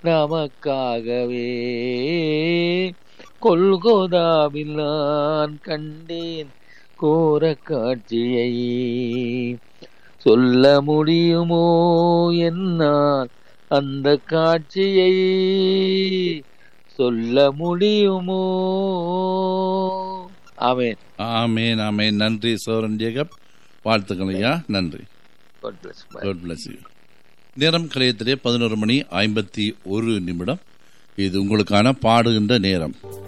நமக்காகவே கொல்கோதாவில் நான் கண்டேன் கோர காட்சியை சொல்ல முடியுமோ என்னால் அந்த காட்சியை சொல்ல முடியுமோ ஆமென் ஆமேன் ஆமேன் நன்றி சோரன் ஜேகப் வாழ்த்துக்கள் ஐயா நன்றி God bless you. Bye. God bless you. நேரம் கலையத்திலே பதினோரு மணி ஐம்பத்தி ஒரு நிமிடம் இது உங்களுக்கான பாடுகின்ற நேரம்